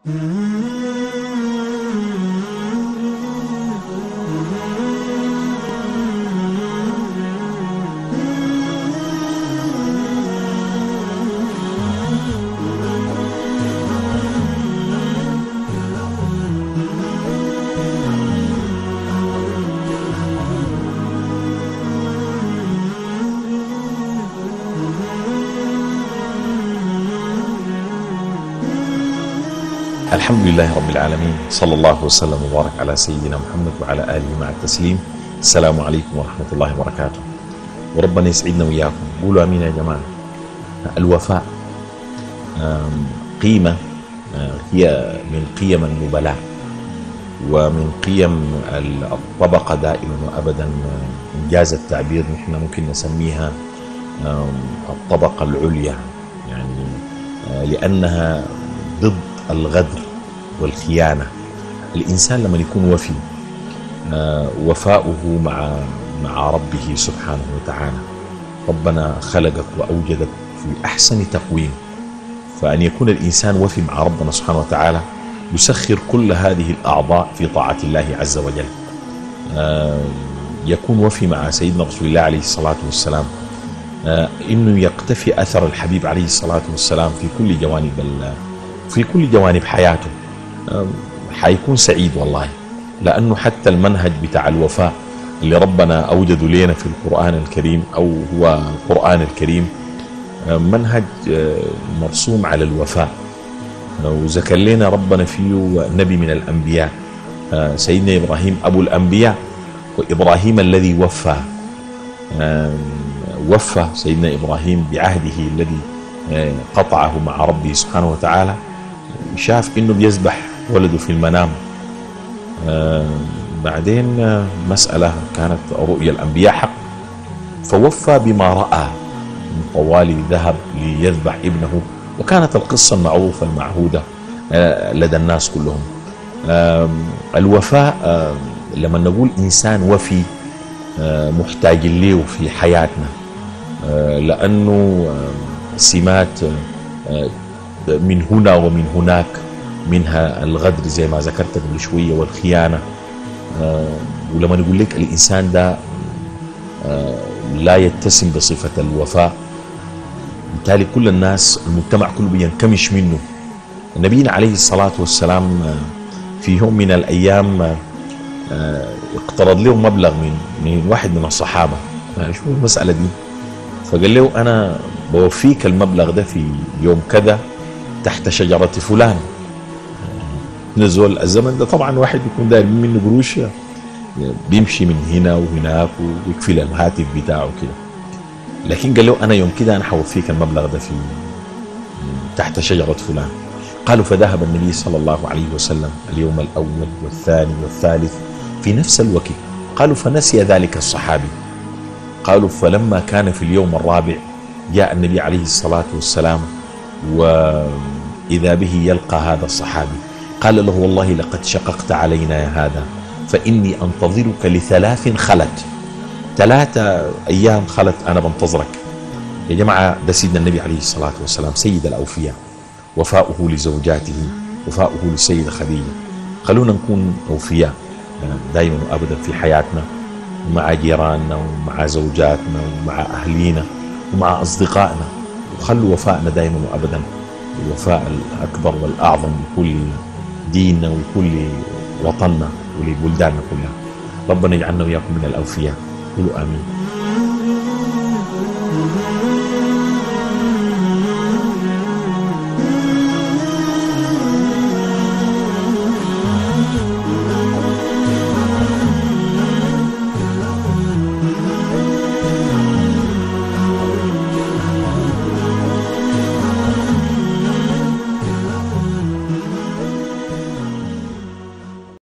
الحمد لله رب العالمين صلى الله وسلم وبارك على سيدنا محمد وعلى آله مع التسليم السلام عليكم ورحمة الله وبركاته وربنا يسعدنا وإياكم قولوا أمين يا جماعة الوفاء آم، قيمة آه، هي من قيم النبلاء ومن قيم الطبقة دائما وأبدا آه، إنجاز التعبير نحن ممكن نسميها آم، الطبقة العليا يعني آه، لأنها ضد الغدر والخيانة الإنسان لما يكون وفي آه، وفاؤه مع مع ربه سبحانه وتعالى ربنا خلقك وأوجدك في أحسن تقويم فأن يكون الإنسان وفي مع ربنا سبحانه وتعالى يسخر كل هذه الأعضاء في طاعة الله عز وجل آه، يكون وفي مع سيدنا رسول الله عليه الصلاة والسلام آه، انه يقتفي اثر الحبيب عليه الصلاه والسلام في كل جوانب ال- في كل جوانب حياته آم، حيكون سعيد والله لانه حتى المنهج بتاع الوفاء اللي ربنا اوجده لنا في القران الكريم او هو القران الكريم آه، منهج آه، مرسوم على الوفاء آه، وذكر لنا ربنا فيه نبي من الانبياء آه، سيدنا ابراهيم ابو الانبياء وابراهيم الذي وفى آم، وفى سيدنا ابراهيم بعهده الذي آه، قطعه مع ربه سبحانه وتعالى شاف انه بيذبح ولده في المنام آه، بعدين آه، مساله كانت رؤيا الانبياء حق فوفى بما راى من طوال ذهب ليذبح ابنه وكانت القصه المعروفه المعهوده آه، لدى الناس كلهم آم، الوفاء آم، لما نقول انسان وفي آه، محتاج له في حياتنا آه، لأنه آه، سمات آه، من هنا ومن هناك منها الغدر زي ما ذكرت قبل شوية والخيانة آه، ولما نقول لك الإنسان ده آه، لا يتسم بصفة الوفاء بالتالي كل الناس المجتمع كله بينكمش منه نبينا عليه الصلاة والسلام آه، في يوم من الأيام آه، آه، اقترض له مبلغ من من واحد من الصحابه آه، شو المساله دي فقال له انا بوفيك المبلغ ده في يوم كذا تحت شجره فلان آه، نزول الزمن ده طبعا واحد بيكون داير منه قروش آه، بيمشي من هنا وهناك ويقفل الهاتف بتاعه كده لكن قال له انا يوم كده انا حوفيك المبلغ ده في تحت شجره فلان قالوا فذهب النبي صلى الله عليه وسلم اليوم الاول والثاني والثالث في نفس الوقت قالوا فنسي ذلك الصحابي قالوا فلما كان في اليوم الرابع جاء النبي عليه الصلاه والسلام واذا به يلقى هذا الصحابي قال له والله لقد شققت علينا يا هذا فاني انتظرك لثلاث خلت ثلاثه ايام خلت انا بنتظرك يا جماعه ده سيدنا النبي عليه الصلاه والسلام سيد الاوفياء وفاؤه لزوجاته وفاؤه للسيدة خديجة خلونا نكون أوفياء دائما وأبدا في حياتنا مع جيراننا ومع زوجاتنا ومع أهلينا ومع أصدقائنا وخلوا وفائنا دائما وأبدا الوفاء الأكبر والأعظم لكل ديننا ولكل وطننا ولبلداننا كلها ربنا يجعلنا وإياكم من الأوفياء قولوا آمين